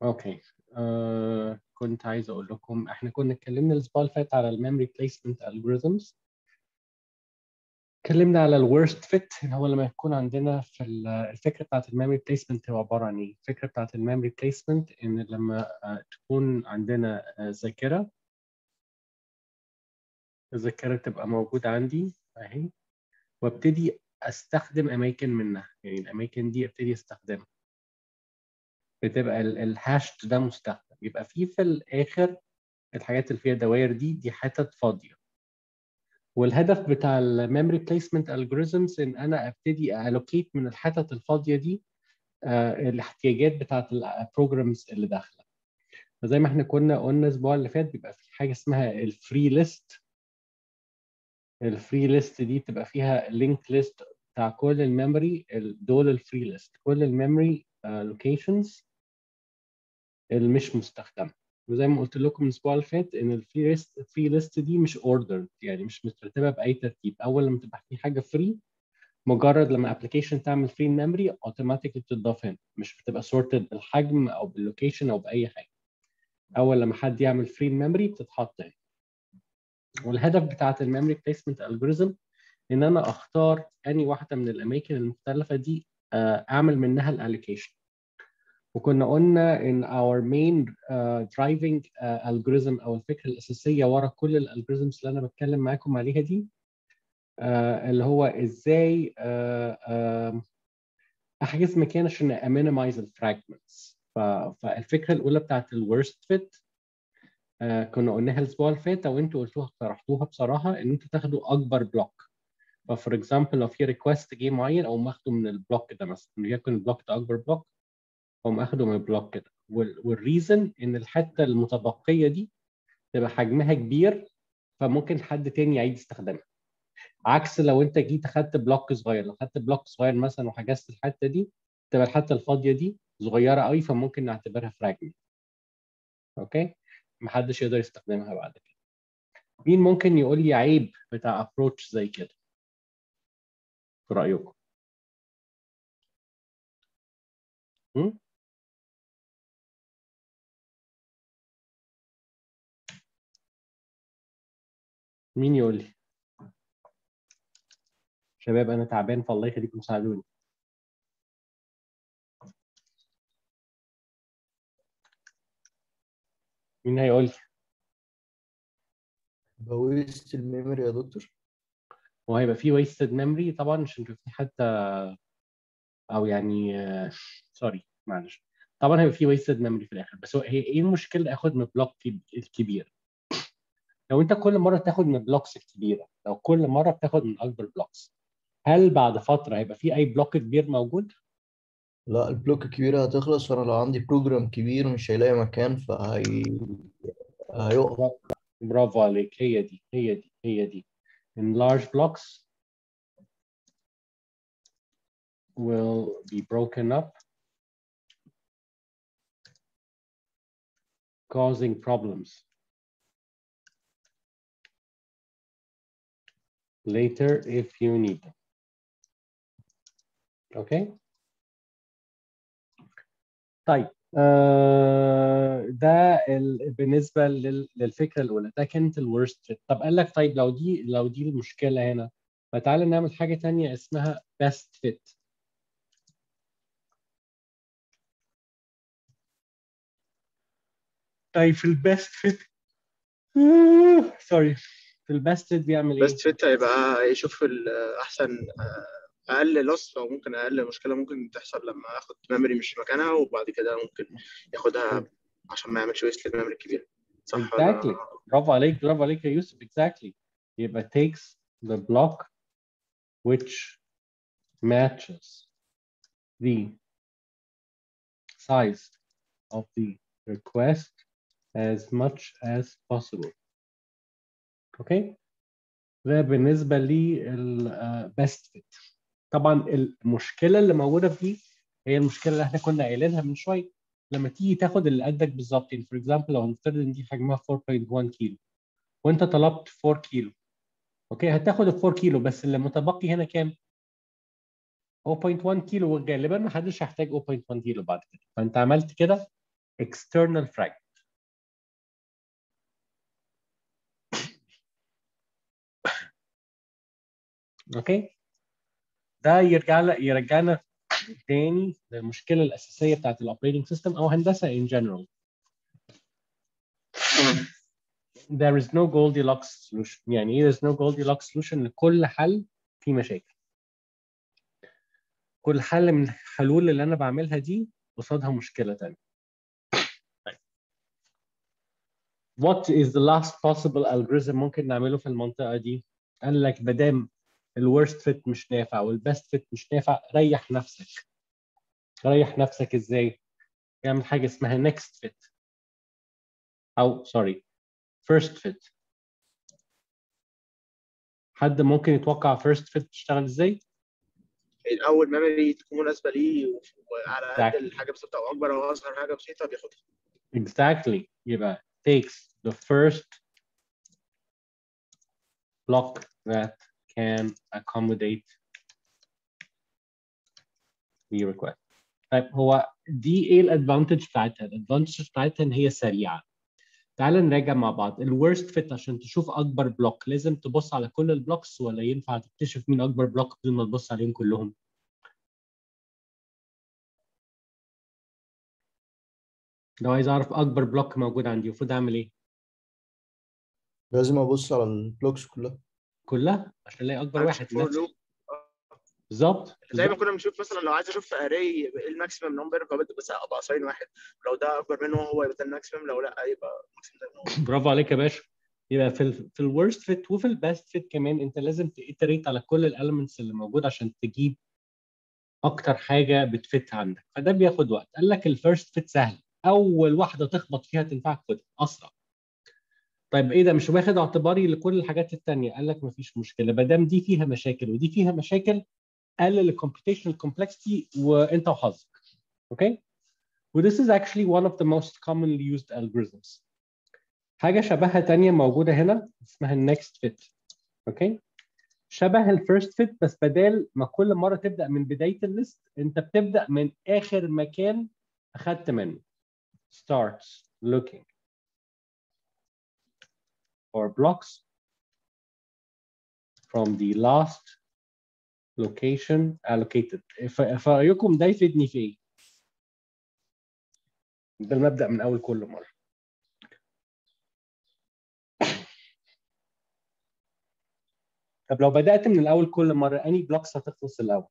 اوكي آه كنت عايز اقول لكم احنا كنا اتكلمنا الاسبوع اللي فات على الميموري بليسمنت الجوريزمز اتكلمنا على الورست فيت اللي هو لما يكون عندنا في ال- الفكره بتاعت الميموري بليسمنت هو عباره عن ايه؟ الفكره بتاعت الميموري بليسمنت ان لما آه، تكون عندنا آه، ذاكره الذاكره تبقى موجوده عندي اهي وابتدي استخدم اماكن منها يعني الاماكن دي ابتدي استخدمها بتبقى ال- الهاش ده مستخدم يبقى في في الاخر الحاجات اللي فيها دوائر دي دي حتت فاضيه والهدف بتاع الميموري بليسمنت الجوريزمز ان انا ابتدي الوكيت من الحتت الفاضيه دي آه، الاحتياجات بتاعت البروجرامز اللي داخله فزي ما احنا كنا قلنا الاسبوع اللي فات بيبقى في حاجه اسمها الفري ليست الفري ليست دي بتبقى فيها لينك ليست بتاع كل الميموري دول الفري ليست كل الميموري لوكيشنز اللي مش مستخدمه وزي ما قلت لكم الاسبوع اللي فات ان الفري ليست الفري ليست دي مش اوردر يعني مش مترتبه باي ترتيب اول لما تبقى في حاجه فري مجرد لما ابلكيشن تعمل فري ميموري اوتوماتيكلي بتضاف هنا مش بتبقى سورتد بالحجم او باللوكيشن او باي حاجه اول لما حد يعمل فري ميموري بتتحط هنا والهدف بتاعت الميموري بليسمنت الجوريزم ان انا اختار اني واحده من الاماكن المختلفه دي آه، اعمل منها الالوكيشن وكنا قلنا ان our main uh, driving uh, algorithm او الفكره الاساسيه ورا كل الالجوريزمز اللي انا بتكلم معاكم عليها دي uh, اللي هو ازاي uh, uh, احجز مكان عشان امينيمايز الفراجمنتس فالفكره الاولى بتاعت الورست فيت كنا قلناها الاسبوع اللي فات او انتوا قلتوها اقترحتوها بصراحه ان انتوا تاخدوا اكبر بلوك ففور اكزامبل لو في ريكوست جه معين او ماخده من البلوك ده مثلا وليكن البلوك ده اكبر بلوك هم اخدوا من البلوك كده والريزن ان الحته المتبقيه دي تبقى حجمها كبير فممكن حد تاني يعيد استخدامها عكس لو انت جيت اخدت بلوك صغير لو خدت بلوك صغير مثلا وحجزت الحته دي تبقى الحته الفاضيه دي صغيره قوي فممكن نعتبرها فراجمنت اوكي محدش يقدر يستخدمها بعد كده مين ممكن يقول لي عيب بتاع ابروتش زي كده في رايكم هم؟ مين يقول لي شباب انا تعبان فالله يخليكم ساعدوني مين هيقول لي بويست الميموري يا دكتور وهيبقى في ويستد ميموري طبعا عشان في حتى او يعني سوري معلش طبعا هيبقى في ويستد ميموري في الاخر بس هو هي ايه المشكله اخد من بلوك الكبير لو انت كل مره تاخد من البلوكس الكبيره لو كل مره بتاخد من اكبر بلوكس هل بعد فتره هيبقى في اي بلوك كبير موجود لا البلوك الكبيرة هتخلص فأنا لو عندي بروجرام كبير مش هيلاقي مكان فهي هيقف برافو عليك هي دي هي دي هي دي in large blocks will be broken up causing problems later if you need them. Okay? طيب آه ده ال... بالنسبه لل... للفكره الاولى ده كانت الورست فيت طب قال لك طيب لو دي لو دي المشكله هنا فتعالى نعمل حاجه تانية اسمها best fit طيب في البيست فيت سوري في البيست فيت بيعمل ايه؟ بس فيت هيبقى يشوف ال- احسن آه، اقل لوس او ممكن اقل مشكله ممكن تحصل لما اخد ميموري مش في مكانها وبعد كده ممكن ياخدها عشان ما يعملش ويست للميموري الكبيره صح ولا- Exactly. برافو عليك برافو عليك يا يوسف exactly يبقى takes the block which matches the size of the request as much as possible. Okay? ده بالنسبة لل best fit. طبعا المشكلة اللي موجودة فيه هي المشكلة اللي احنا كنا قايلينها من شوية. لما تيجي تاخد اللي قدك بالظبط يعني فور اكزامبل لو هنفترض ان دي حجمها 4.1 كيلو وانت طلبت 4 كيلو اوكي هتاخد ال 4 كيلو بس اللي متبقي هنا كام؟ 0.1 كيلو وغالبا ما حدش هيحتاج 0.1 كيلو بعد كده فانت عملت كده external fragment اوكي ده يرجع يرجعنا تاني للمشكله الاساسيه بتاعت الاوبريتنج سيستم او هندسه in general there is no Goldilocks solution يعني ايه there's no Goldilocks solution لكل حل فيه مشاكل كل حل من الحلول اللي انا بعملها دي قصادها مشكله تانية What is the last possible algorithm ممكن نعمله في المنطقه دي؟ قال لك ما دام الورست فيت مش نافع والبست فيت مش نافع ريح نفسك ريح نفسك ازاي؟ اعمل حاجه اسمها next fit او سوري first fit حد ممكن يتوقع first fit تشتغل ازاي؟ الاول ميموري تكون مناسبه ليه وعلى قد Exactly. الحاجه بسيطه او اكبر او اصغر حاجه بسيطه بياخدها Exactly. يبقى takes the first block that can accommodate the request. طيب هو دي ايه الادفانتج بتاعتها؟ الادفانتج بتاعتها ان هي سريعه. تعال نراجع مع بعض الورست فيت عشان تشوف اكبر بلوك لازم تبص على كل البلوكس ولا ينفع تكتشف مين اكبر بلوك بدون ما تبص عليهم كلهم؟ لو عايز اعرف اكبر بلوك موجود عندي المفروض اعمل ايه؟ لازم ابص على البلوكس كلها كلها عشان الاقي اكبر واحد فور نفس لوب بالظبط زي ما بالظبط. كنا بنشوف مثلا لو عايز اشوف اري ايه الماكسيمم نمبر فبدي بس ابقى اساين واحد لو ده اكبر منه هو يبقى ده الماكسيمم لو لا يبقى الماكسيمم ده هو. برافو عليك يا باشا يبقى في ال في الورست فيت وفي البيست فيت كمان انت لازم تيتريت على كل الاليمنتس اللي موجود عشان تجيب اكتر حاجه بتفت عندك فده بياخد وقت قال لك الفيرست فيت سهل اول واحده تخبط فيها تنفعك خدها اسرع طيب ايه ده مش واخد اعتباري لكل الحاجات التانية قال لك مفيش مشكله ما دام دي فيها مشاكل ودي فيها مشاكل قلل الكمبيوتيشنال كومبلكسيتي وانت وحظك اوكي و this is actually one of the most commonly used algorithms حاجه شبهها تانية موجوده هنا اسمها النكست فيت اوكي شبه الفيرست فيت بس بدال ما كل مره تبدا من بدايه الليست انت بتبدا من اخر مكان اخدت منه starts looking for blocks from the last location allocated ف- فرأيكم ده يفيدني في ايه؟ ده المبدأ من اول كل مره طب لو بدأت من الأول كل مرة أني بلوكس هتخلص الأول؟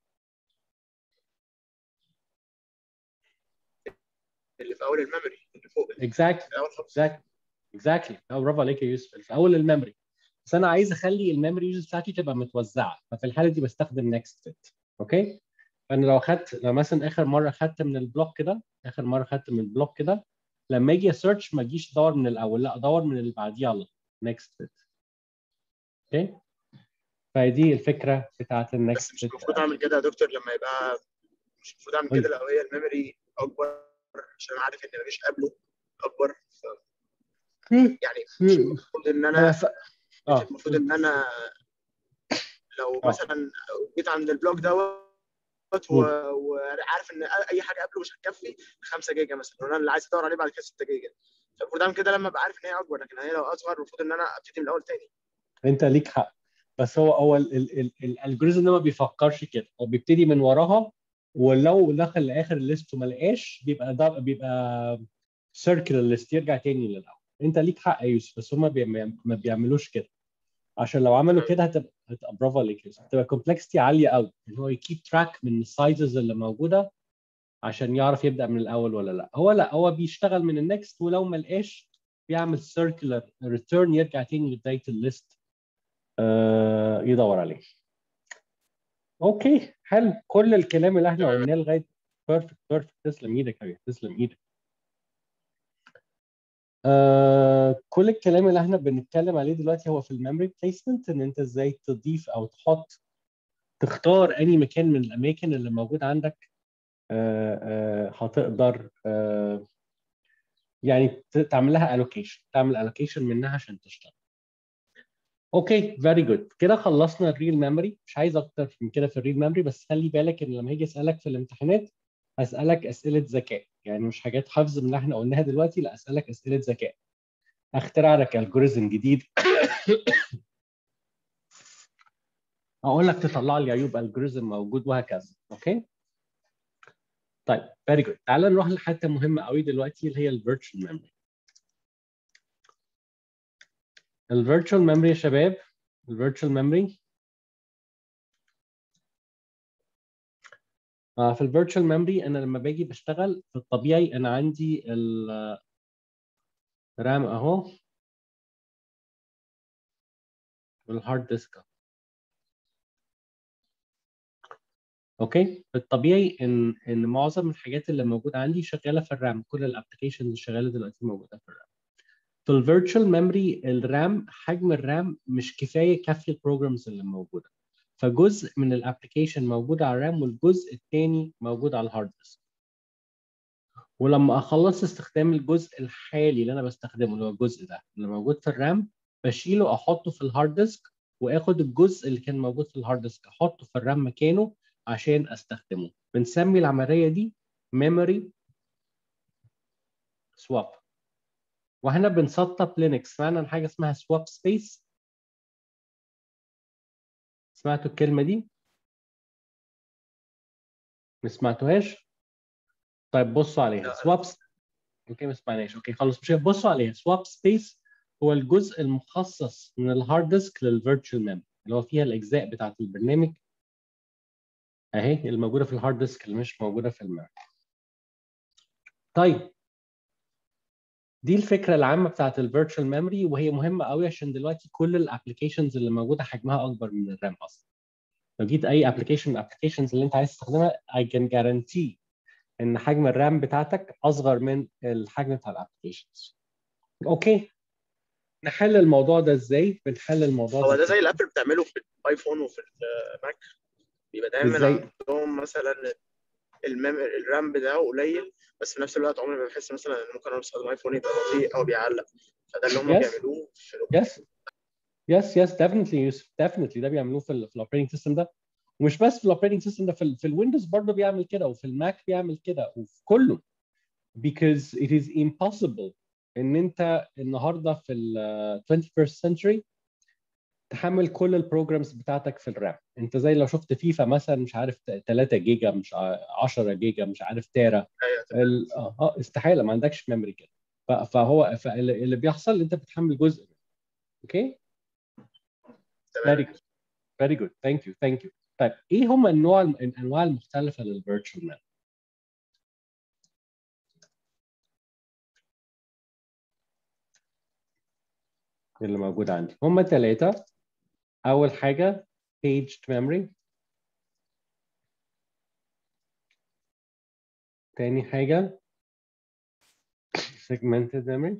اللي في اول الميموري اللي فوق اللي exactly في اول خالص exactly exactly أو برافو عليك يا يوسف في أول الميموري بس أنا عايز أخلي الميموري يوز بتاعتي تبقى متوزعة ففي الحالة دي بستخدم next fit أوكي؟ فأنا لو أخدت لو مثلا آخر مرة أخدت من البلوك كده آخر مرة أخدت من البلوك كده لما أجي أسيرش ما أجيش أدور من الأول لا أدور من اللي بعديه على طول. next fit أوكي؟ فدي الفكرة بتاعت بس النكست مش المفروض اعمل كده يا دكتور لما يبقى مش المفروض اعمل قول كده لو هي الميموري اكبر عشان انا عارف ان مفيش قبله اكبر ف... يعني مش المفروض ان انا مش اه المفروض ان انا لو آه. مثلا جيت عند البلوك دوت و- وعارف ان اي حاجه قبله مش هتكفي 5 جيجا مثلا وانا اللي عايز ادور عليه بعد كده 6 جيجا فالمفروض اعمل كده لما ابقى عارف ان هي اكبر لكن هي لو اصغر المفروض ان انا ابتدي من الاول تاني انت ليك حق بس هو هو الالجوريزم ده ما بيفكرش كده هو بيبتدي من وراها ولو دخل لاخر الليست وما لقاش بيبقى ده بيبقى سيركل الليست يرجع تاني للاول انت ليك حق يا يوسف بس هم ما بيعملوش كده عشان لو عملوا كده هتبقى هتبقى برافو عليك يا يوسف هتبقى كومبلكسيتي عاليه قوي ان هو يكيب تراك من السايزز اللي موجوده عشان يعرف يبدا من الاول ولا لا هو لا هو بيشتغل من النكست ولو ما لقاش بيعمل سيركلر ريتيرن يرجع تاني لبدايه الليست آه يدور عليه اوكي حلو كل الكلام اللي احنا قلناه لغايه بيرفكت بيرفكت تسلم ايدك يا تسلم ايدك آه كل الكلام اللي احنا بنتكلم عليه دلوقتي هو في الميموري بليسمنت ان انت ازاي تضيف او تحط تختار اني مكان من الاماكن اللي موجود عندك آه آه هتقدر آه يعني تعمل لها الوكيشن تعمل الوكيشن منها عشان تشتغل اوكي فيري جود كده خلصنا الريل ميموري مش عايز اكتر من كده في الريل ميموري بس خلي بالك ان لما هيجي اسالك في الامتحانات هسالك اسئله ذكاء يعني مش حاجات حفظ من اللي احنا قلناها دلوقتي لا اسالك اسئله ذكاء اخترع لك الجوريزم جديد اقول لك تطلع لي عيوب الجوريزم موجود وهكذا اوكي طيب فيري جود تعال نروح لحته مهمه قوي دلوقتي اللي هي الفيرتشوال ميموري الفيرتشوال ميموري يا شباب الفيرتشوال ميموري آه في الفيرتشوال ميموري انا لما باجي بشتغل في الطبيعي انا عندي الرام اهو والهارد ديسك اوكي في الطبيعي ان ان معظم الحاجات اللي موجوده عندي شغاله في الرام كل الابلكيشنز اللي شغاله دلوقتي موجوده في الرام في الفيرتشوال ميموري الرام حجم الرام مش كفايه كافي البروجرامز اللي موجوده فجزء من الابلكيشن موجود على الرام والجزء الثاني موجود على الهارد ديسك ولما اخلص استخدام الجزء الحالي اللي انا بستخدمه اللي هو الجزء ده اللي موجود في الرام بشيله احطه في الهارد ديسك واخد الجزء اللي كان موجود في الهارد ديسك احطه في الرام مكانه عشان استخدمه بنسمي العمليه دي ميموري سواب واحنا بنسطب لينكس سمعنا عن حاجه اسمها سواب سبيس سمعتوا الكلمه دي ما سمعتوهاش طيب بصوا عليها سواب اوكي ما سمعناش اوكي خلاص مش بصوا عليها سواب سبيس هو الجزء المخصص من الهارد ديسك للفيرتشوال ميموري اللي هو فيها الاجزاء بتاعه البرنامج اهي الموجوده في الهارد ديسك اللي مش موجوده في الميموري طيب دي الفكره العامه بتاعت الفيرتشوال ميموري وهي مهمه قوي عشان دلوقتي كل الابلكيشنز اللي موجوده حجمها اكبر من الرام اصلا لو جيت اي ابلكيشن من الابلكيشنز اللي انت عايز تستخدمها I can guarantee ان حجم الرام بتاعتك اصغر من الحجم بتاع الابلكيشنز اوكي نحل الموضوع ده ازاي بنحل الموضوع هو ده ده زي اللي ابل بتعمله في الايفون وفي الماك بيبقى دايما إزاي؟ عندهم مثلا الميم الرام بتاعه قليل بس في نفس الوقت عمري ما بحس مثلا ان ممكن انا بستخدم ايفون يبقى بطيء او بيعلق فده اللي هم Yes. بيعملوه في يس يس يس ديفنتلي يوسف ديفنتلي ده بيعملوه في ال في الاوبريتنج سيستم ده ومش بس في الاوبريتنج سيستم ده في, ال في الويندوز برضه بيعمل كده وفي الماك بيعمل كده وفي كله because it is impossible ان انت النهارده في ال 21st century تحمل كل البروجرامز بتاعتك في الرام انت زي لو شفت فيفا مثلا مش عارف 3 جيجا مش ع- 10 جيجا مش عارف تيرا ال- اه آه، استحاله ما عندكش ميموري كده ف- فهو فاللي اللي بيحصل انت بتحمل جزء منه اوكي تمام very good very good thank you thank you طيب ايه هم النوع الانواع المختلفه للفيرتشوال مان اللي موجود عندي هم ثلاثه اول حاجه paged memory تاني حاجه segmented memory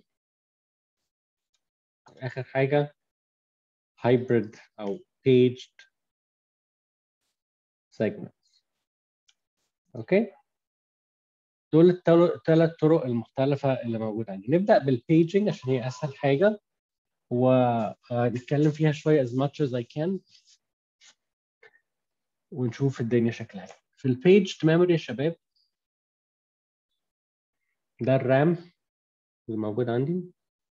اخر حاجه hybrid او paged segments اوكي دول الثلاث طرق المختلفه اللي موجوده عندي نبدا بالبيجنج عشان هي اسهل حاجه ونتكلم فيها شويه as much as I can ونشوف الدنيا شكلها إيه. في البيج ميموري يا شباب ده الرام اللي موجود عندي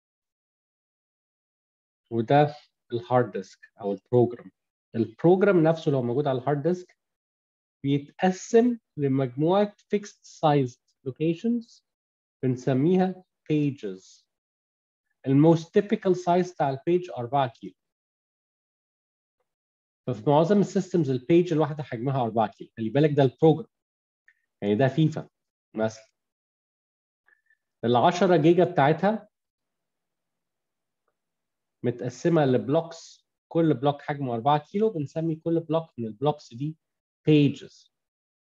وده الهارد ديسك او البروجرام البروجرام نفسه لو موجود على الهارد ديسك بيتقسم لمجموعه fixed sized locations بنسميها pages الموست typical size بتاع البيج 4 كيلو ففي معظم السيستمز البيج الواحده حجمها 4 كيلو خلي بالك ده البروجرام يعني ده فيفا مثلا ال 10 جيجا بتاعتها متقسمه لبلوكس كل بلوك حجمه 4 كيلو بنسمي كل بلوك من البلوكس دي pages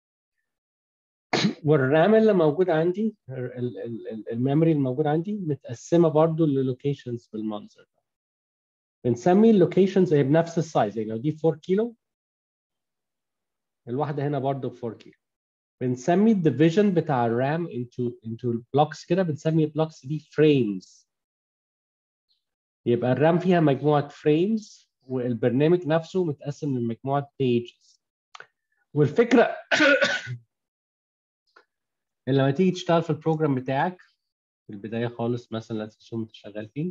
والرام اللي موجود عندي ال- ال- ال- الميموري الموجود عندي متقسمه برضو للوكيشنز بالمنظر ده بنسمي اللوكيشنز هي بنفس السايز يعني لو دي 4 كيلو الواحده هنا برضو ب 4 كيلو بنسمي الديفيجن بتاع الرام into into blocks كده بنسمي البلوكس دي فريمز يبقى الرام فيها مجموعه فريمز والبرنامج نفسه متقسم لمجموعه pages والفكره لما تيجي تشتغل في البروجرام بتاعك في البدايه خالص مثلا لا تسوم انت شغال فيه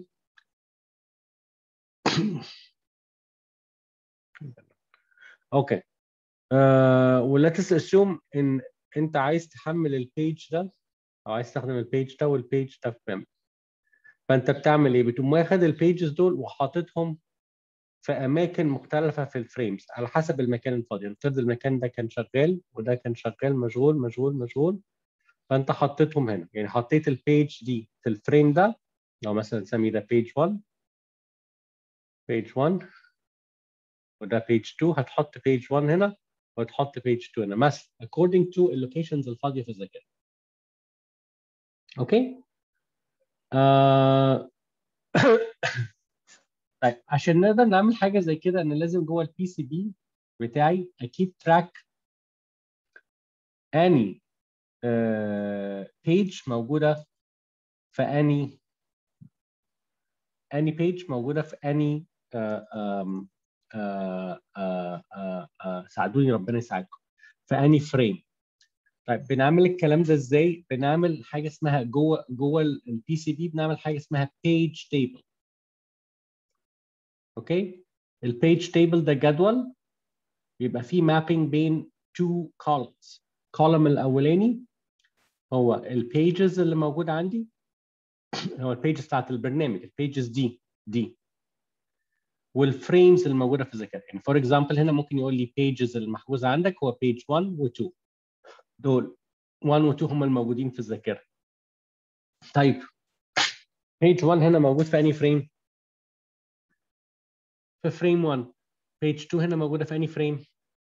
اوكي آه ولا تسأسوم ان انت عايز تحمل البيج ده او عايز تستخدم البيج ده والبيج ده في ميموري فانت بتعمل ايه بتقوم واخد البيجز دول وحاططهم في اماكن مختلفه في الفريمز على حسب المكان الفاضي نفترض المكان ده كان شغال وده كان شغال مشغول مشغول مشغول فانت حطيتهم هنا يعني حطيت البيج دي في الفريم ده لو مثلا نسمي ده بيج 1 بيج 1 وده بيج 2 هتحط بيج 1 هنا وتحط بيج 2 هنا مثلا according to اللوكيشنز الفاضيه في الذاكره اوكي آه... طيب عشان نقدر نعمل حاجه زي كده ان لازم جوه البي سي بي بتاعي اكيد تراك اني بيج موجوده في اني اني بيج موجوده في اني ساعدوني ربنا يساعدكم في اني فريم طيب بنعمل الكلام ده ازاي بنعمل حاجه اسمها جوه جوه البي سي بي بنعمل حاجه اسمها بيج تيبل اوكي البيج تيبل ده جدول بيبقى فيه مابينج بين تو columns column الاولاني هو البيجز اللي موجوده عندي هو البيجز بتاعت البرنامج البيجز دي دي والفريمز اللي موجوده في الذاكره يعني فور اكزامبل هنا ممكن يقول لي بيجز المحجوزه عندك هو بيج 1 و2 دول 1 و2 هم الموجودين في الذاكره طيب بيج 1 هنا موجود في انهي فريم في فريم 1 بيج 2 هنا موجوده في انهي فريم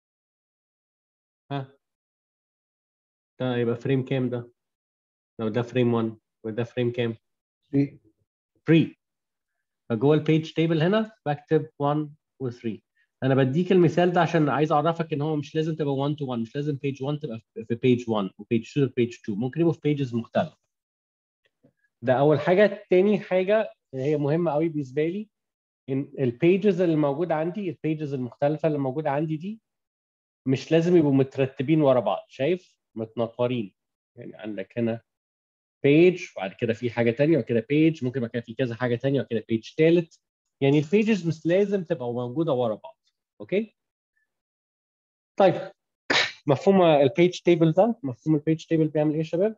ها ده يبقى فريم كام ده لو ده فريم 1 وده فريم كام 3 3 فجوه البيج تيبل هنا بكتب 1 و 3 انا بديك المثال ده عشان عايز اعرفك ان هو مش لازم تبقى 1 تو 1 مش لازم بيج 1 تبقى في بيج 1 وبيج 2 في بيج 2 ممكن يبقوا في بيجز مختلفه ده اول حاجه تاني حاجه هي مهمه قوي بالنسبه لي ان البيجز اللي موجوده عندي البيجز المختلفه اللي موجوده عندي دي مش لازم يبقوا مترتبين ورا بعض شايف متنطورين يعني عندك هنا بيج وبعد كده في حاجه ثانيه وكده بيج ممكن يبقى كده في كذا حاجه ثانيه وكده بيج ثالث يعني البيجز مش لازم تبقى موجوده ورا بعض اوكي طيب مفهوم البيج تيبل ده مفهوم البيج تيبل بيعمل ايه يا شباب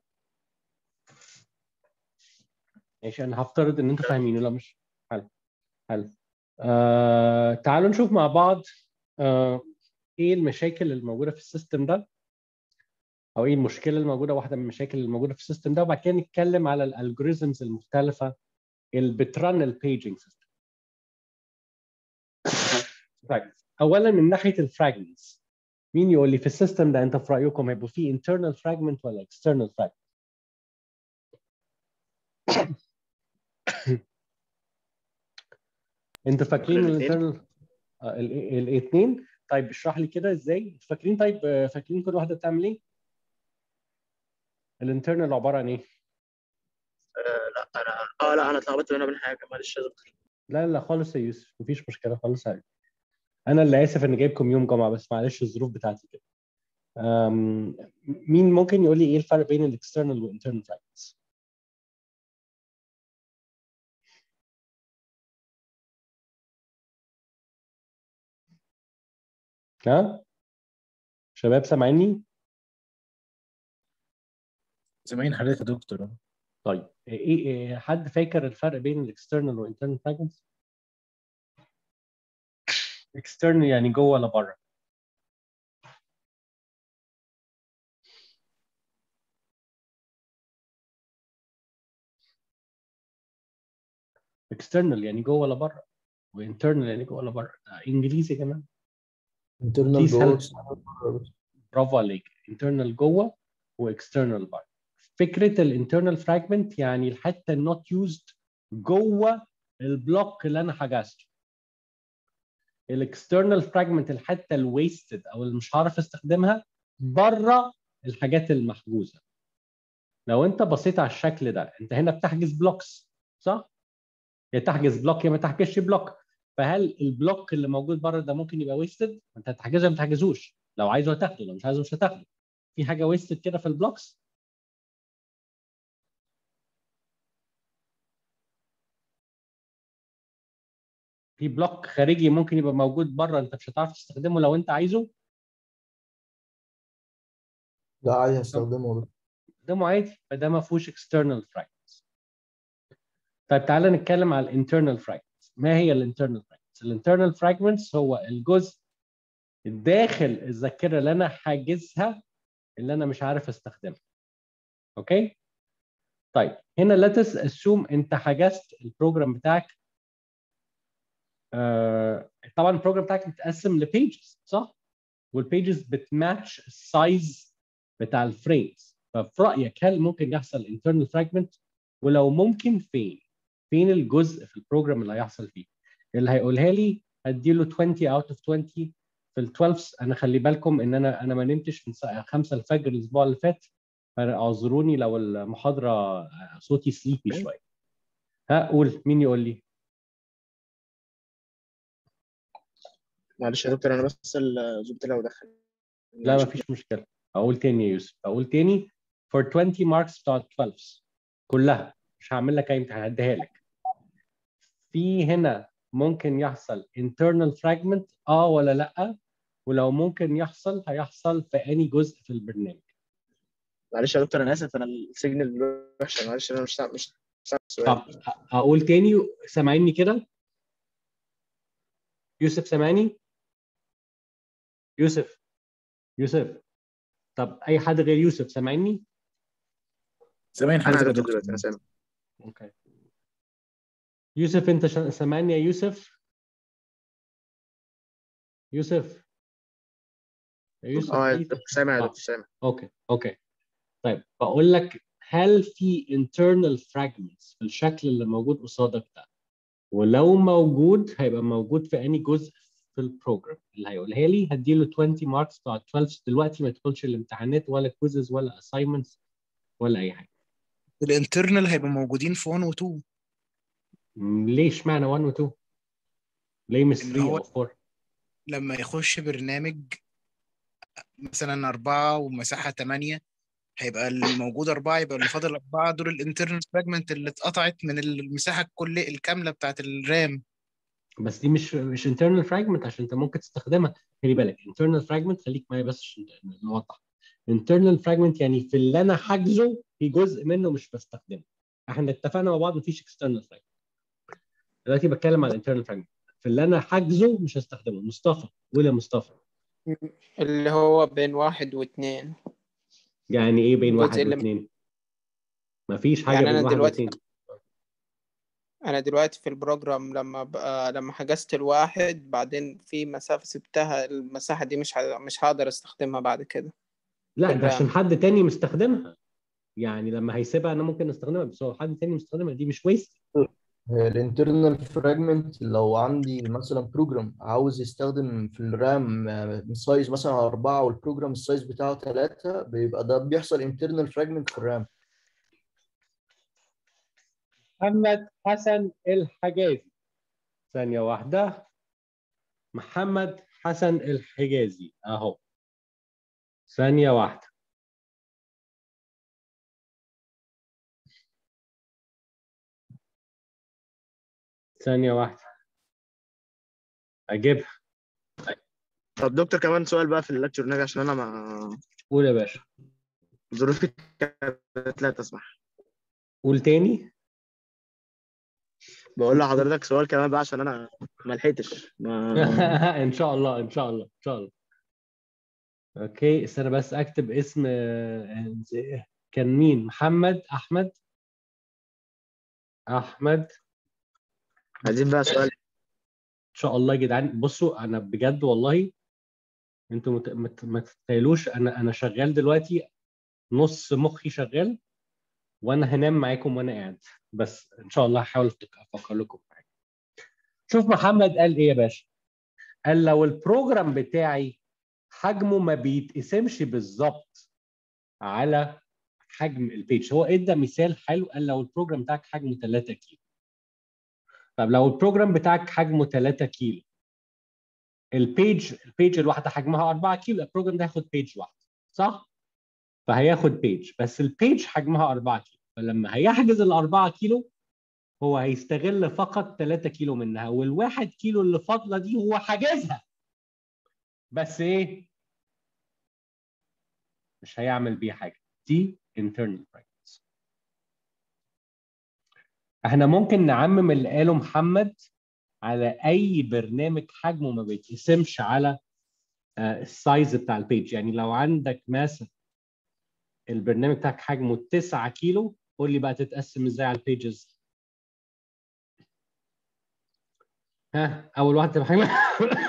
ماشي انا هفترض ان انتوا فاهمينه لا مش حلو حلو آه تعالوا نشوف مع بعض آه ايه المشاكل الموجوده في السيستم ده او ايه المشكله الموجوده واحده من المشاكل الموجوده في السيستم ده وبعد كده نتكلم على الالجوريزمز المختلفه اللي بترن البيجنج سيستم طيب اولا من ناحيه الفراجمنتس مين يقول لي في السيستم ده انت في رايكم هيبقوا فيه internal fragment ولا external fragment انتوا فاكرين الانترنال الاثنين طيب اشرح لي كده ازاي فاكرين طيب آه، فاكرين كل واحده بتعمل ايه الانترنال عباره عن ايه آه لا انا اه لا انا اتلخبطت بينها وبين حاجه معلش يا دكتور لا لا خالص يا يوسف مفيش مشكله خالص عادي انا اللي اسف اني جايبكم يوم جمعه بس معلش الظروف بتاعتي كده أم، مين ممكن يقول لي ايه الفرق بين الاكسترنال والانترنال فراجمنتس ها شباب سامعيني سامعين حضرتك يا دكتور طيب ايه إيه حد فاكر الفرق بين الاكسترنال والانترنال فراجمنتس اكسترنال يعني جوه ولا بره اكسترنال يعني جوه ولا بره وانترنال يعني جوه ولا بره ده انجليزي كمان internal Please جوه help. برافو عليك internal جوه واكسترنال بره فكره الانترنال فراجمنت يعني الحته النوت يوزد جوه البلوك اللي انا حجزته الاكسترنال فراجمنت الحته الويستد او اللي مش هعرف استخدمها بره الحاجات المحجوزه لو انت بصيت على الشكل ده انت هنا بتحجز بلوكس صح يا تحجز بلوك يا ما تحجزش بلوك فهل البلوك اللي موجود بره ده ممكن يبقى ويستد انت هتحجزه ولا ما تحجزوش لو عايزه هتاخده لو مش عايزه مش هتاخده في حاجه ويستد كده في البلوكس في بلوك خارجي ممكن يبقى موجود بره انت مش هتعرف تستخدمه لو انت عايزه لا عادي هستخدمه ده استخدمه عادي فده ما فيهوش external fragments طيب تعالى نتكلم على الانترنال fragments ما هي الانترنال fragments الانترنال fragments هو الجزء داخل الذاكره اللي انا حاجزها اللي انا مش عارف استخدمها اوكي طيب هنا ليتس اسوم انت حجزت البروجرام بتاعك آه طبعا البروجرام بتاعك متقسم لبيجز صح والبيجز بتماتش السايز بتاع الفريمز ففي رايك هل ممكن يحصل internal fragment ولو ممكن فين فين الجزء في البروجرام اللي هيحصل فيه اللي هيقولها لي هديله 20 out of 20 في ال 12 انا خلي بالكم ان انا انا ما نمتش من الساعه 5 الفجر الاسبوع اللي فات فاعذروني لو المحاضره صوتي سليبي شويه ها قول مين يقول لي معلش يا دكتور انا بس الزبط لو دخل لا ما فيش مشكله اقول تاني يا يوسف اقول تاني for 20 marks بتاع 12 كلها مش هعمل لك اي امتحان هديها لك في هنا ممكن يحصل internal fragment اه ولا لا ولو ممكن يحصل هيحصل في اني جزء في البرنامج معلش يا دكتور انا اسف انا السيجنال وحشه معلش انا مش سامع مش سامع السؤال طب اقول تاني سامعيني كده يوسف سامعني يوسف يوسف طب اي حد غير يوسف سامعني سامعين انا حضرتك يا دكتور دكتور دلوقتي انا سامع اوكي يوسف انت شا- سامعني يا يوسف يوسف يا يوسف اه يا أي- دكتور سامع يا آه. دكتور سامع اوكي اوكي طيب بقول لك هل في internal fragments في الشكل اللي موجود قصادك ده ولو موجود هيبقى موجود في اني جزء في البروجرام اللي هيقولها لي هديله 20 ماركس بتاع 12 دلوقتي ما يدخلش الامتحانات ولا كويزز ولا assignments ولا اي حاجه الانترنال هيبقوا موجودين في 1 و 2 م، ليش معنى 1 و 2 ليه مش إن 3 هو- او 4 لما يخش برنامج مثلا أربعة ومساحة تمانية هيبقى الموجود أربعة يبقى اللي فاضل أربعة دول الانترنال فراجمنت اللي اتقطعت من المساحة الكل الكاملة بتاعت الرام بس دي مش مش internal fragment عشان انت ممكن تستخدمها خلي بالك internal fragment خليك معايا بس عشان نوضح internal fragment يعني في اللي انا حاجزه في جزء منه مش بستخدمه احنا اتفقنا مع بعض مفيش external fragment دلوقتي بتكلم عن internal fragment في اللي انا حاجزه مش هستخدمه مصطفى قول يا مصطفى اللي هو بين واحد واثنين يعني ايه بين الجزء واحد اللي- واثنين مفيش حاجه يعني بين أنا واحد دلوقتي- واثنين انا دلوقتي في البروجرام لما بقى لما حجزت الواحد بعدين في مسافة سبتها المساحة دي مش ه... مش هقدر استخدمها بعد كده لا ده بالرام. عشان حد تاني مستخدمها يعني لما هيسيبها انا ممكن استخدمها بس هو حد تاني مستخدمها دي مش ويست هي الانترنال فراجمنت لو عندي مثلا بروجرام عاوز يستخدم في الرام سايز مثلا أربعة والبروجرام السايز بتاعه ثلاثة بيبقى ده بيحصل انترنال فراجمنت في الرام محمد حسن الحجازي ثانية واحدة محمد حسن الحجازي اهو ثانية واحدة ثانية واحدة أجيبها طب دكتور كمان سؤال بقى في الليكتشر ناجي عشان انا ما قول يا باشا ظروفي كانت لا تسمح قول تاني بقول لحضرتك سؤال كمان بقى عشان انا ما لحقتش ما ان شاء الله ان شاء الله ان شاء الله اوكي استنى بس اكتب اسم آه، كان مين محمد احمد احمد عايزين بقى سؤال ان شاء الله يا جدعان بصوا انا بجد والله انتوا مت... مت... ما تتخيلوش انا انا شغال دلوقتي نص مخي شغال وانا هنام معاكم وانا قاعد بس ان شاء الله هحاول أفتك- افكر لكم في حاجه شوف محمد قال ايه يا باشا قال لو البروجرام بتاعي حجمه ما بيتقسمش بالظبط على حجم البيج هو ادى مثال حلو قال لو البروجرام بتاعك حجمه 3 كيلو طب لو البروجرام بتاعك حجمه 3 كيلو البيج البيج الواحده حجمها 4 كيلو البروجرام ده هياخد بيج واحده صح؟ فهياخد بيج بس البيج حجمها 4 كيلو فلما هيحجز ال 4 كيلو هو هيستغل فقط 3 كيلو منها والواحد كيلو اللي فاضله دي هو حاجزها بس ايه مش هيعمل بيها حاجه دي internal fragments احنا ممكن نعمم اللي قاله محمد على اي برنامج حجمه ما بيتقسمش على آه، السايز بتاع البيج يعني لو عندك مثلا البرنامج بتاعك حجمه 9 كيلو قول لي بقى تتقسم ازاي على البيجز ها اول واحده تبقى حجمها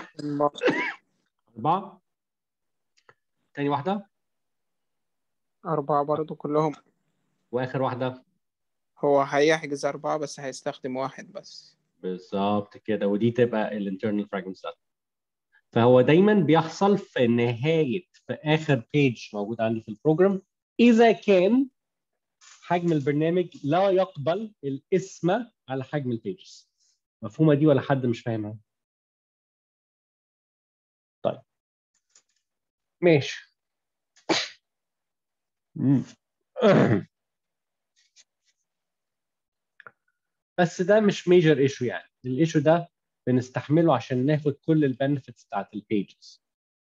أربعة تاني واحدة أربعة برضو كلهم وآخر واحدة هو هيحجز أربعة بس هيستخدم واحد بس بالظبط كده ودي تبقى الانترنال فراجمنتس فهو دايما بيحصل في نهاية في آخر بيج موجود عندي في البروجرام إذا كان حجم البرنامج لا يقبل القسمة على حجم البيجز مفهومة دي ولا حد مش فاهمها؟ طيب ماشي مم. بس ده مش ميجر ايشو يعني الايشو ده بنستحمله عشان ناخد كل البنفيتس بتاعت البيجز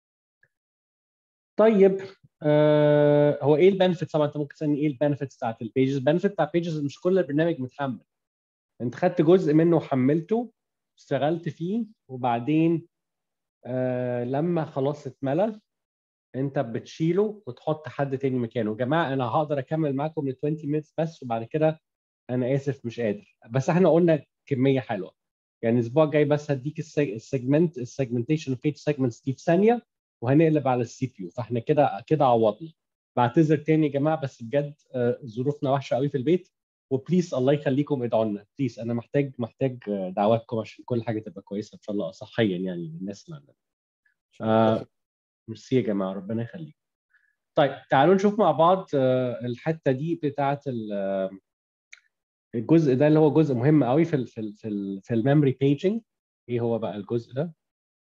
طيب آه هو ايه البنفيتس طبعا انت ممكن تسالني ايه البنفيتس بتاعت البيجز البنفيت بتاع البيجز مش كل البرنامج متحمل انت خدت جزء منه وحملته اشتغلت فيه وبعدين آه لما خلاص اتملى انت بتشيله وتحط حد تاني مكانه يا جماعه انا هقدر اكمل معاكم ل 20 مينتس بس وبعد كده انا اسف مش قادر بس احنا قلنا كميه حلوه يعني الاسبوع الجاي بس هديك السيجمنت السيجمنتيشن بيج سيجمنتس دي في ثانيه وهنقلب على السي بي يو فاحنا كده كده عوضنا بعتذر تاني يا جماعه بس بجد آه، ظروفنا وحشه قوي في البيت وبليز الله يخليكم ادعوا لنا بليز انا محتاج محتاج آه، دعواتكم عشان كل حاجه تبقى كويسه ان شاء الله صحيا يعني للناس اللي عندنا آه، ميرسي يا جماعه ربنا يخليكم طيب تعالوا نشوف مع بعض آه، الحته دي بتاعه ال- آه، الجزء ده اللي هو جزء مهم قوي في ال في ال في, ال في الميموري بيجنج ايه هو بقى الجزء ده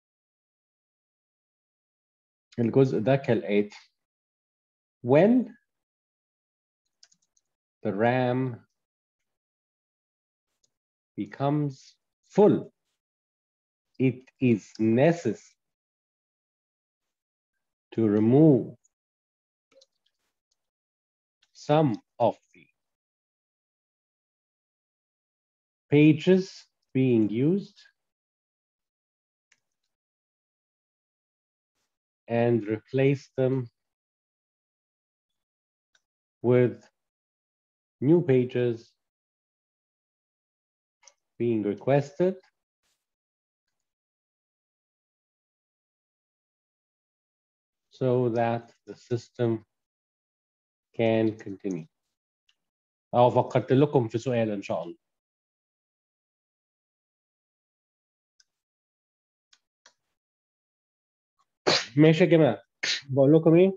الجزء ده كالآتي when the RAM becomes full it is necessary to remove some of the pages being used and replace them with new pages being requested so that the system can continue. أو فكرت لكم في سؤال إن شاء الله. ماشي يا جماعة بقول لكم إيه؟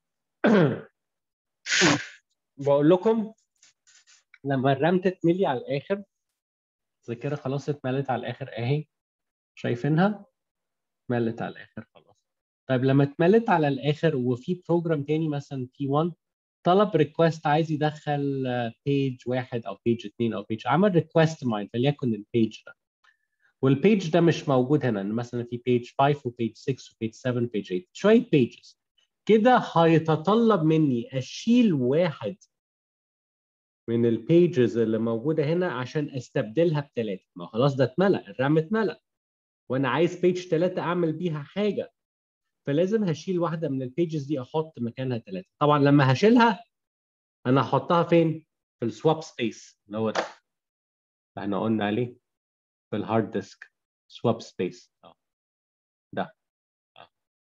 بقول لكم لما الرام تتملي على الآخر الذاكرة خلاص اتملت على الآخر أهي شايفينها؟ اتملت على الآخر خلاص. طيب لما اتملت على الآخر وفي بروجرام تاني مثلا تي 1 طلب ريكوست عايز يدخل بيج واحد او بيج اثنين او بيج عمل ريكوست معين فليكن البيج ده والبيج ده مش موجود هنا إن مثلا في بيج 5 وبيج 6 وبيج 7 وبيج 8 شويه بيجز كده هيتطلب مني اشيل واحد من البيجز اللي موجوده هنا عشان استبدلها بثلاثه ما خلاص ده اتملى الرام اتملى وانا عايز بيج ثلاثه اعمل بيها حاجه فلازم هشيل واحده من البيجز دي احط مكانها ثلاثه طبعا لما هشيلها انا هحطها فين في السواب سبيس اللي هو ده اللي احنا قلنا عليه في الهارد ديسك سواب سبيس ده آه.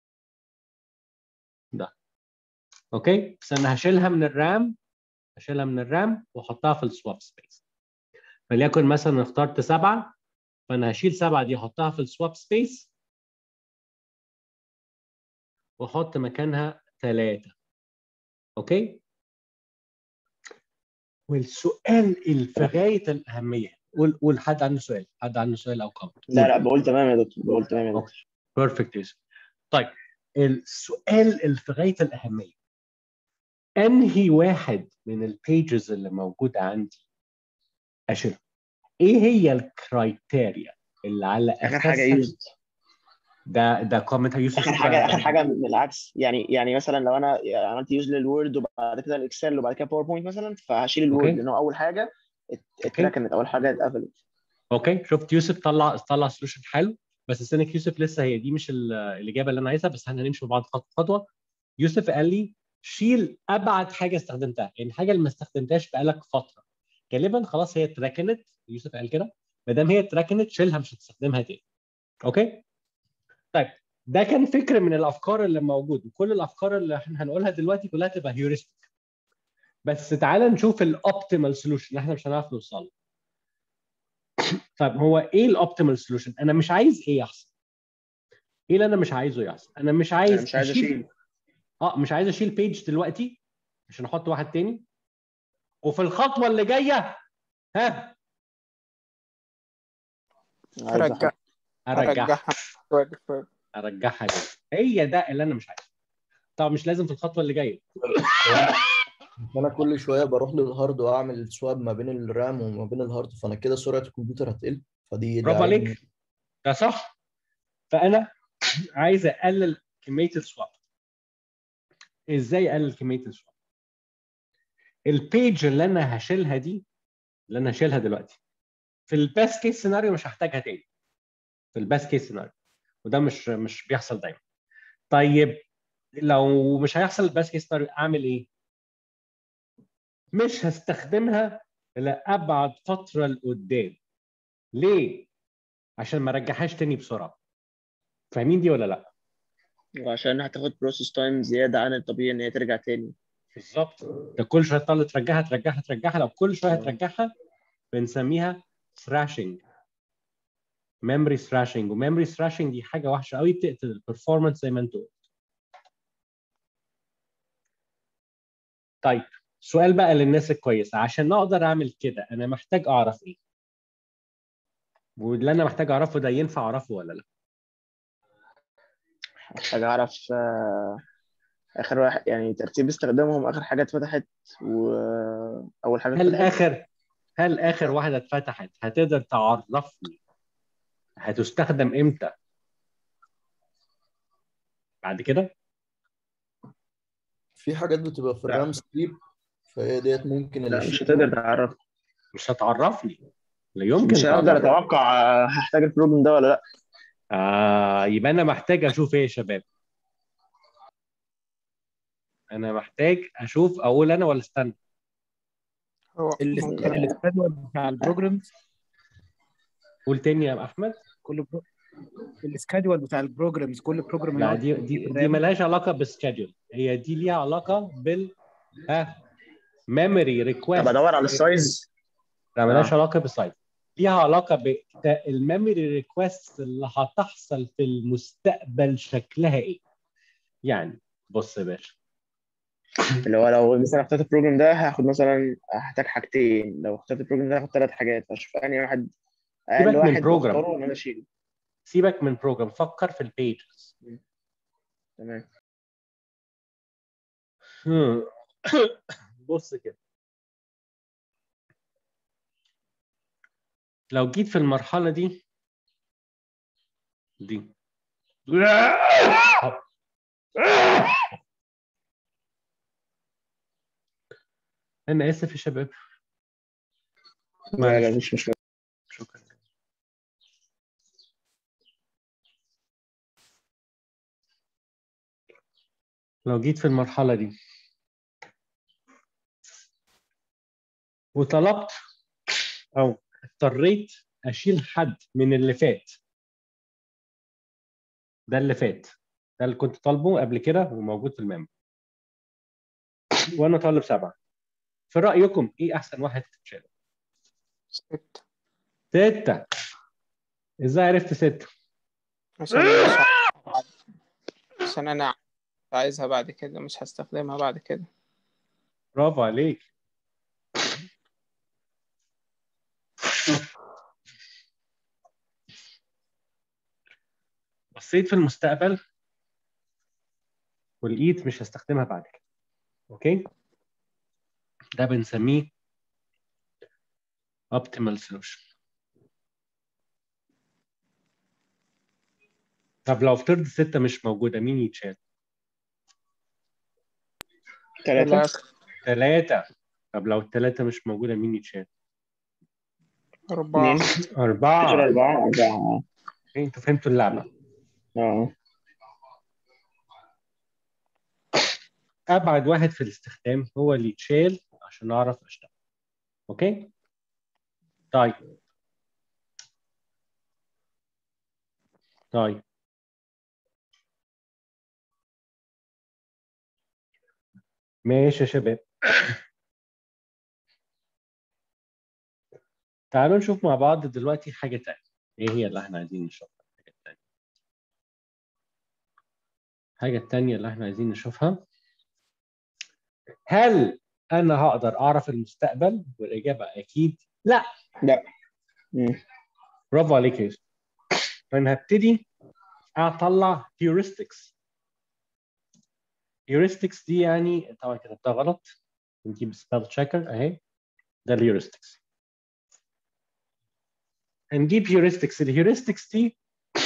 ده اوكي بس انا هشيلها من الرام هشيلها من الرام واحطها في السواب سبيس فليكن مثلا اخترت سبعه فانا هشيل سبعه دي احطها في السواب سبيس واحط مكانها ثلاثه اوكي والسؤال اللي في غايه الاهميه قول قول حد عنده سؤال حد عنده سؤال او كومنت لا لا بقول تمام يا دكتور بقول تمام يا دكتور بيرفكت يوسف طيب السؤال اللي في غايه الاهميه انهي واحد من البيجز اللي موجوده عندي اشيلها ايه هي الكرايتيريا اللي على اخر حاجه اساسها يوزد ده ده كومنت يوسف اخر حاجه اخر حاجه بالعكس يعني يعني مثلا لو انا عملت يوز للوورد وبعد كده الاكسل وبعد كده باوربوينت مثلا فهشيل الوورد أوكي. لانه اول حاجه ات- اتركنت اول حاجه اتقفلت اوكي شفت يوسف طلع طلع سولوشن حلو بس استنى يوسف لسه هي دي مش ال- الاجابه اللي انا عايزها بس احنا هنمشي مع بعض خطوه خطوه يوسف قال لي شيل ابعد حاجه استخدمتها يعني الحاجه اللي ما استخدمتهاش بقالك فتره غالبا خلاص هي اتركنت يوسف قال كده ما دام هي اتركنت شيلها مش هتستخدمها تاني اوكي طيب ده كان فكر من الافكار اللي موجود وكل الافكار اللي احنا هنقولها دلوقتي كلها تبقى هيوريستيك بس تعالى نشوف الاوبتيمال سولوشن احنا مش هنعرف نوصل له. طيب هو ايه الاوبتيمال سولوشن انا مش عايز ايه يحصل ايه اللي انا مش عايزه يحصل انا مش عايز انا مش عايز اشيل اه مش عايز اشيل بيج دلوقتي عشان احط واحد تاني وفي الخطوه اللي جايه ها عايز ارجع أحط- ارجعها ارجعها شوية بشوية. ارجعها تاني هي ده اللي انا مش عايزه طبعا مش لازم في الخطوه اللي جايه انا كل شويه بروح للهارد واعمل سواب ما بين الرام وما بين الهارد فانا كده سرعه الكمبيوتر هتقل فدي ده برافو عيب عليك ده صح فانا عايز اقلل كميه السواب ازاي اقلل كميه السواب البيج اللي انا هشيلها دي اللي انا هشيلها دلوقتي في الباست كيس سيناريو مش هحتاجها تاني في الباست كيس سيناريو وده مش مش بيحصل دايما طيب لو مش هيحصل الباست كيس سيناريو اعمل ايه مش هستخدمها لابعد فتره لقدام ليه عشان ما ارجعهاش تاني بسرعه فاهمين دي ولا لا وعشان هتاخد بروسيس تايم زياده عن الطبيعي ان هي ترجع تاني بالظبط ده كل شويه تضل ترجعها ترجعها ترجعها لو كل شويه ترجعها بنسميها ثراشنج ميموري ثراشنج وميموري ثراشنج دي حاجه وحشه قوي بتقتل البرفورمانس زي ما انتوا قلت طيب سؤال بقى للناس الكويسه عشان اقدر اعمل كده انا محتاج اعرف ايه واللي انا محتاج اعرفه ده ينفع اعرفه ولا لا محتاج اعرف آه، اخر واحد يعني ترتيب استخدامهم اخر حاجه اتفتحت واول حاجه هل اتفتحت اخر هل اخر واحده اتفتحت هتقدر تعرفني هتستخدم امتى بعد كده في حاجات بتبقى في الرام سليب فهي ديت ممكن لا اللي مش هتقدر تعرف مش هتعرفني لا يمكن مش هقدر تعرفني. اتوقع آه، هحتاج البروبلم ده ولا لا آه يبقى انا محتاج اشوف ايه يا شباب انا محتاج اشوف اقول انا ولا استنى هو ممكن الجدول بتاع البروجرامز قول تاني يا احمد كل برو... السكادول بتاع البروجرامز كل بروجرام لا يقعد دي دي, يجيب دي رام. ملهاش علاقه بالسكادول هي دي ليها علاقه بال ها ميموري ريكويست طب ادور على السايز لا ملهاش آه. علاقه بالسايز ليها علاقه بالميموري ريكويست اللي هتحصل في المستقبل شكلها ايه يعني بص يا باشا اللي هو لو مثلا اخترت البروجرام ده هاخد مثلا هحتاج حاجتين لو اخترت البروجرام ده هاخد ثلاث حاجات فاشوف انهي واحد سيبك اقل من واحد program. واختاره ان انا اشيله سيبك من بروجرام فكر في البيجز تمام هم. بص كده لو جيت في المرحلة دي دي أنا آسف يا شباب لا لا مش مشكله شكرا لو جيت في المرحلة دي وطلبت أو اضطريت أشيل حد من اللي فات ده اللي فات ده اللي كنت طالبه قبل كده وموجود في الميموري وأنا طالب سبعة في رأيكم إيه أحسن واحد تتشال؟ ستة ستة إزاي عرفت ستة؟ عشان أنا مش عشان أنا عايزها بعد كده مش هستخدمها بعد كده برافو عليك بصيت في المستقبل ولقيت مش هستخدمها بعد كده اوكي ده بنسميه optimal solution طب لو افترض ستة مش موجودة مين يتشال؟ ثلاثة ثلاثة ثلاثة طب لو الثلاثة مش موجودة مين يتشال؟ أربعة اثنين أربعة عشرة أربعة أربعة إيه، انتوا فهمتوا اللعبة اه أبعد واحد في الاستخدام هو اللي يتشال عشان أعرف أشتغل أوكي؟ طيب طيب ماشي يا شباب تعالوا نشوف مع بعض دلوقتي حاجة تانية ايه هي اللي احنا عايزين نشوفها الحاجة التانية الحاجة التانية اللي احنا عايزين نشوفها هل انا هقدر اعرف المستقبل والاجابة اكيد لا مم. برافو عليك يا يوسف فانا هبتدي اطلع heuristics heuristics دي يعني طبعا كتبتها غلط نجيب spell checker اهي ده الهيورستكس هنجيب heuristics الهيورستكس دي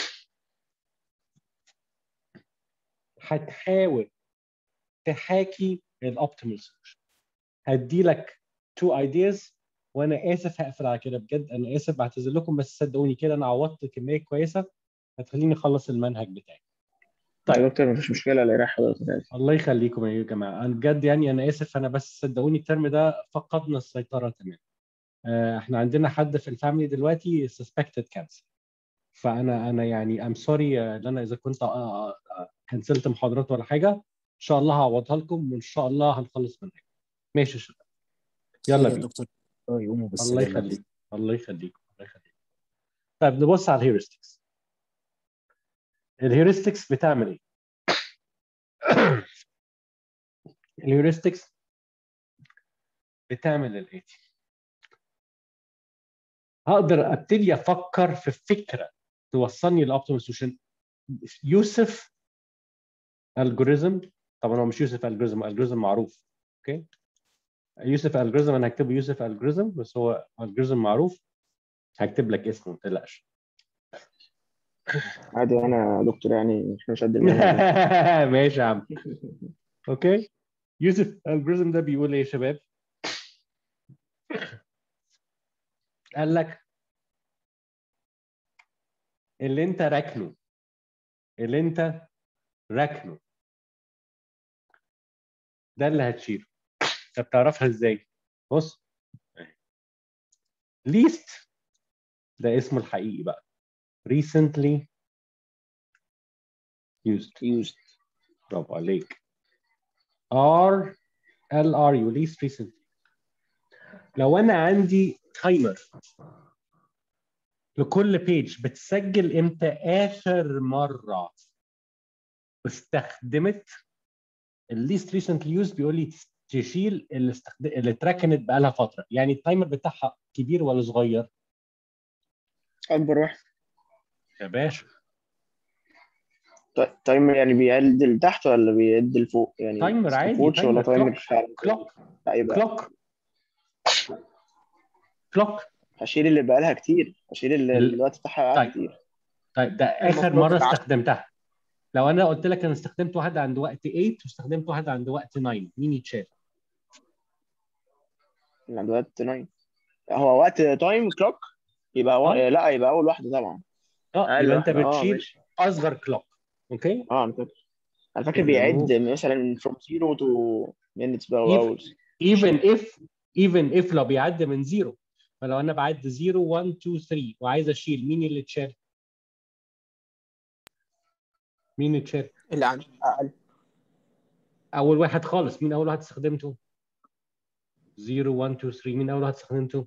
هتحاول تحاكي الاوبتيمال سوليوشن هدي لك تو ايدياز وانا اسف هقفل على كده بجد انا اسف بعتذر لكم بس صدقوني كده انا عوضت كميه كويسه هتخليني اخلص المنهج بتاعي طيب يا دكتور مفيش مشكلة لا رايح حضرتك تاني. الله يخليكم يا جماعه انا بجد يعني انا اسف انا بس صدقوني الترم ده فقدنا السيطره تماما آه، احنا عندنا حد في الفاميلي دلوقتي suspected cancer فانا انا يعني ام سوري ان انا اذا كنت آه، آه، آه، كنسلت محاضرات ولا حاجه ان شاء الله هعوضها لكم وان شاء الله هنخلص منها ماشي يا شباب يلا يا بينا دكتور آه، يقوموا الله بالسلامة يخليك الله يخليك الله يخليك طيب نبص على الهيورستكس الهيورستكس بتعمل ايه؟ الهيورستكس بتعمل الاتي هقدر ابتدي افكر في فكره توصلني للاوبتيمال سوليوشن يوسف الجوريزم طبعا هو مش يوسف الجوريزم الجوريزم معروف اوكي يوسف الجوريزم انا هكتبه يوسف الجوريزم بس هو الجوريزم معروف هكتب لك اسمه ما تقلقش عادي انا يا دكتور يعني احنا مش قد المنهج ماشي يا عم اوكي يوسف الجوريزم ده بيقول ايه يا شباب قال لك اللي انت راكنه اللي انت راكنه ده اللي هتشيله طب تعرفها ازاي بص least ده اسمه الحقيقي بقى recently used used برافو عليك R L R U least recently لو انا عندي تايمر لكل بيج بتسجل امتى اخر مره استخدمت الليست ريسنتلي يوز بيقول لي تشيل اللي استخد... اللي اتركنت بقالها فتره يعني التايمر بتاعها كبير ولا صغير اكبر واحد يا باشا ط- تايمر يعني بيعد لتحت ولا بيعد لفوق يعني تايمر عادي، stopwatch ولا تايمر، تايمر فعلا كلوك لا يبقى كلوك كلوك هشيل اللي بقالها كتير هشيل اللي ال- الوقت بتاعها طيب. بقى كتير طيب ده اخر المفروض مره تتعب. استخدمتها لو انا قلت لك انا استخدمت واحده عند وقت 8 واستخدمت واحده عند وقت 9 مين يتشال اللي عند وقت 9 هو وقت تايم كلوك يبقى و... آه. لا يبقى اول واحده طبعا اه أقل يبقى انت واحدة. آه، بتشيل ماشي. اصغر كلوك اوكي اه انا فاكر انا فاكر إنه- بيعد مثلا from zero to minutes بقى If- hours even if even if لو بيعد من زيرو فلو انا بعد 0 1 2 3 وعايز اشيل مين اللي اتشال؟ مين اتشال؟ اللي عنده أقل اول واحد خالص مين اول واحد استخدمته؟ 0 1 2 3 مين اول واحد استخدمته؟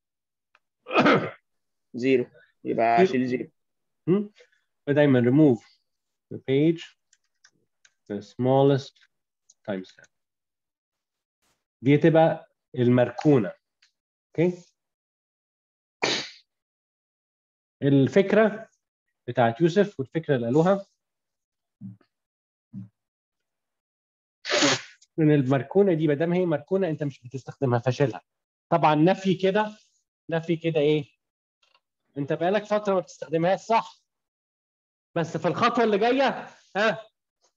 زيرو يبقى زيرو. اشيل زيرو فدايما remove the page the smallest timestamp دي تبقى المركونه اوكي الفكره بتاعت يوسف والفكره اللي قالوها ان المركونه دي ما دام هي مركونه انت مش بتستخدمها فشلها طبعا نفي كده نفي كده ايه انت بقالك فتره ما بتستخدمهاش صح بس في الخطوه اللي جايه ها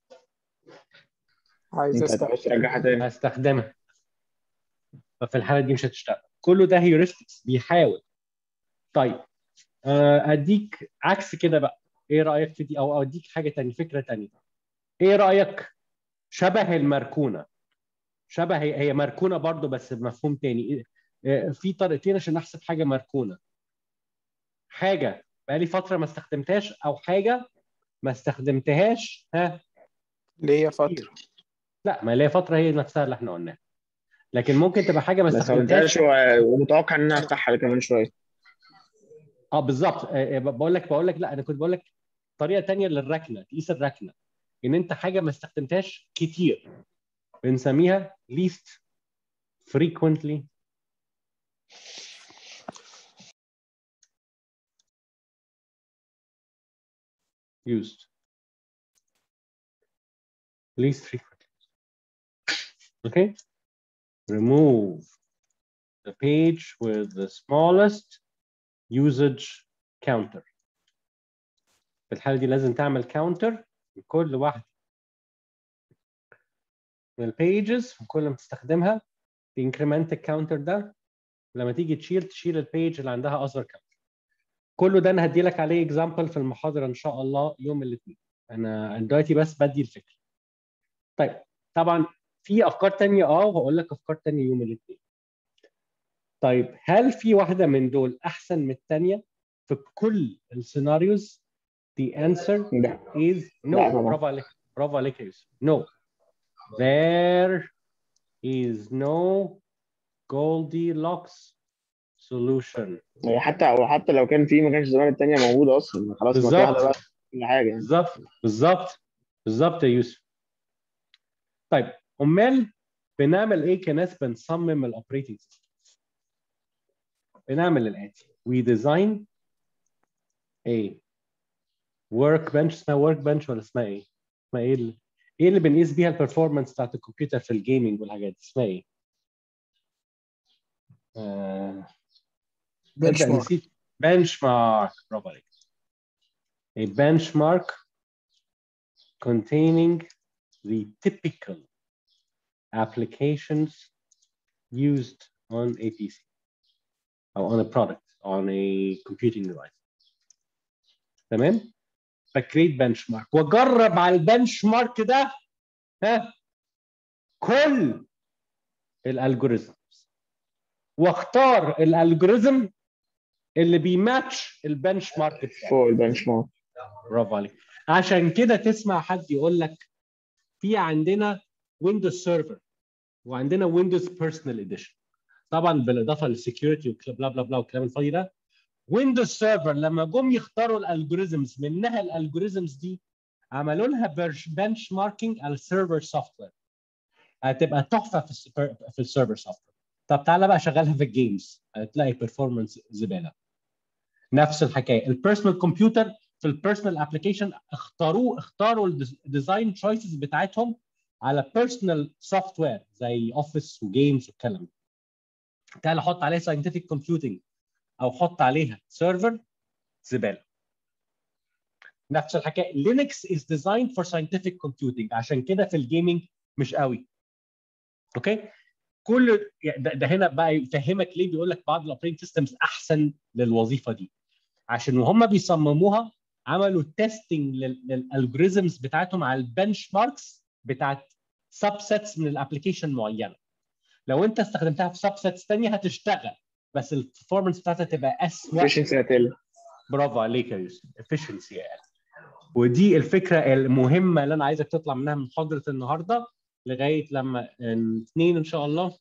عايز انت استخدم هتعوز ترجعها تاني هستخدمها ففي الحاله دي مش هتشتغل كله ده هيورستكس بيحاول طيب آه، اديك عكس كده بقى ايه رايك في دي او اديك حاجه تانية فكره تانية ايه رايك شبه المركونه شبه هي هي مركونه برضو بس بمفهوم تاني آه، في طريقتين عشان احسب حاجه مركونه حاجه بقالي فتره ما استخدمتهاش او حاجه ما استخدمتهاش ها ليا فترة لا ما هي فتره هي نفسها اللي احنا قلناها لكن ممكن تبقى حاجه ما بس ما استخدمتهاش قلتهاش و- ومتوقع ان انا افتحها كمان شويه اه بالظبط آه، آه، بقول لك بقول لك لا انا كنت بقول لك طريقه تانية للركنه تقيس الركنه ان انت حاجه ما استخدمتهاش كتير بنسميها least frequently used least frequently okay remove the page with the smallest usage counter في الحالة دي لازم تعمل counter لكل واحدة من البيجز كل ما تستخدمها تنكريمنت الكاونتر ده لما تيجي تشيل تشيل البيج اللي عندها اصغر كاونتر كله ده انا هدي لك عليه اكزامبل في المحاضرة ان شاء الله يوم الاثنين انا أنا دلوقتي بس بدي الفكرة طيب طبعا في افكار تانية اه وهقول لك افكار تانية يوم الاثنين طيب هل في واحدة من دول احسن من الثانية في كل السيناريوز the answer لا is no لا طبعا. برافو عليك برافو عليك يا يوسف no there is no Goldilocks solution هي حتى وحتى لو كان في ما كانش زمان التانية موجودة أصلا خلاص ما في بالظبط. واحدة بقى كل حاجة يعني بالظبط بالظبط بالظبط يا يوسف طيب امال بنعمل ايه كناس بنصمم الاوبريتنج سيستم بنعمل الاتي we design a workbench اسمها workbench ولا اسمها ايه؟ اسمها ايه ال- ايه اللي بنقيس بيها البرفورمانس بتاعت الكمبيوتر في الجيمنج والحاجات دي اسمها ايه؟ آه... بنش تصدق مارك نسيت بنش مارك برافو عليك a benchmark containing the typical applications used on a PC or on a product on a computing device تمام فكريت بنش مارك واجرب على البنش مارك ده ها كل الالجوريزمز واختار الالجوريزم اللي بيماتش البنش مارك بتاعي فوق البنش مارك برافو عليك عشان كده تسمع حد يقول لك في عندنا ويندوز سيرفر وعندنا ويندوز بيرسونال اديشن طبعا بالاضافه للسكيورتي بلا بلا بلا والكلام الفاضي ده ويندوز سيرفر لما جم يختاروا الالجوريزمز منها الالجوريزمز دي عملوا لها بنش ماركينج على السيرفر سوفت وير هتبقى تحفه في السيرفر في السيرفر سوفت وير طب تعالى بقى شغلها في الجيمز هتلاقي بيرفورمانس زباله نفس الحكايه البيرسونال كمبيوتر في البيرسونال ابلكيشن اختاروه اختاروا الديزاين تشويسز بتاعتهم على بيرسونال سوفت وير زي اوفيس وجيمز والكلام ده تعالى حط عليها ساينتفك كومبيوتنج او حط عليها سيرفر زباله نفس الحكايه لينكس از ديزاين فور ساينتفك كومبيوتنج عشان كده في الجيمنج مش قوي اوكي كل يعني ده, ده هنا بقى يفهمك ليه بيقول لك بعض الاوبريتنج سيستمز احسن للوظيفه دي عشان وهم بيصمموها عملوا تيستنج للالجوريزمز بتاعتهم على البنش ماركس بتاعت سبسيتس من الابلكيشن معينه لو انت استخدمتها في سبسيتس ثانيه هتشتغل بس البرفورمانس بتاعتها تبقى اسوء efficiency هتقل برافو عليك يا يوسف efficiency يعني ودي الفكره المهمه اللي انا عايزك تطلع منها من محاضره النهارده لغايه لما الاثنين ان شاء الله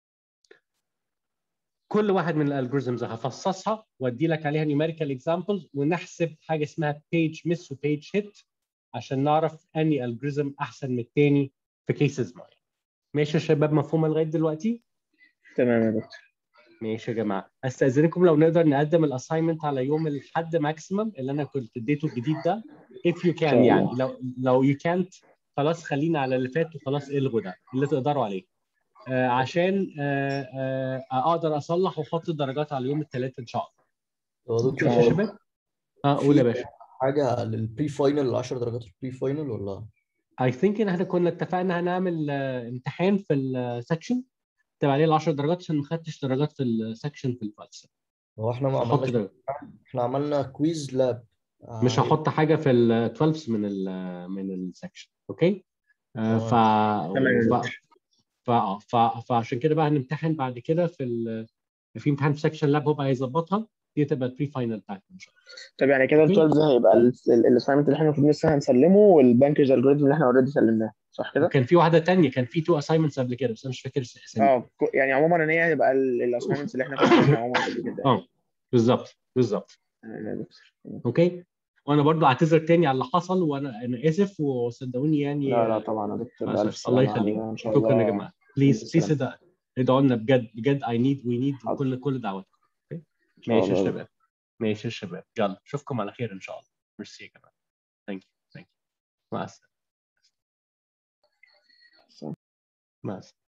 كل واحد من الالجوريزمز هفصصها وادي لك عليها نيوميريكال اكزامبلز ونحسب حاجه اسمها بيج ميس وبيج هيت عشان نعرف اني الجوريزم احسن من الثاني في كيسز معينه ماشي يا شباب مفهومه لغايه دلوقتي تمام يا دكتور ماشي يا جماعه استاذنكم لو نقدر نقدم الاساينمنت على يوم الاحد ماكسيمم اللي انا كنت اديته الجديد ده if you can شاء الله. يعني لو لو you can't خلاص خلينا على اللي فات وخلاص الغوا ده اللي تقدروا عليه آه عشان آه آه اقدر اصلح واحط الدرجات على يوم الثلاث ان شاء الله هو دكتور ماشي يا شباب اه قول يا باشا حاجه للبري فاينل ال 10 درجات البري فاينل ولا I think ان احنا كنا اتفقنا هنعمل آه، امتحان في السكشن تبقى عليه ال 10 درجات عشان ما خدتش درجات في السكشن في الفلسفه هو احنا ما هحط عملناش درجة. احنا عملنا كويز لاب مش هحط حاجه في ال 12 من ال من السكشن اوكي آه، ف تمام. ف ف ف فعشان كده بقى هنمتحن بعد كده في ال... في امتحان في سكشن لاب هو بقى هيظبطها دي تبقى البري فاينل بتاعتنا ان شاء الله طب يعني كده ال 12 ده هيبقى الاساينمنت اللي احنا المفروض لسه هنسلمه والبانكج الجوريزم اللي احنا اوريدي سلمناه صح كده؟ كان في واحده تانية كان في تو اساينمنتس قبل كده بس انا مش فاكر اسامي اه كو- يعني عموما ان هي هيبقى الاساينمنتس اللي احنا كنا بنعملها عموما قبل كده اه بالظبط بالظبط يعني. لا، دكتور. اوكي وانا برضو اعتذر تاني على اللي حصل وانا انا اسف وصدقوني يعني لا لا طبعا يا دكتور آه، ألف الله سلامة يخليك عليها إن شاء شكرا يا الله. جماعه بليز ألف بليز سلامة. ادعوا لنا بجد بجد اي نيد وي نيد حاضر. كل كل دعواتكم إن شاء ماشي يا الله. شباب ماشي يا شباب يلا اشوفكم على خير ان شاء الله ميرسي يا جماعه ثانك يو ثانك يو مع السلامه مع السلامه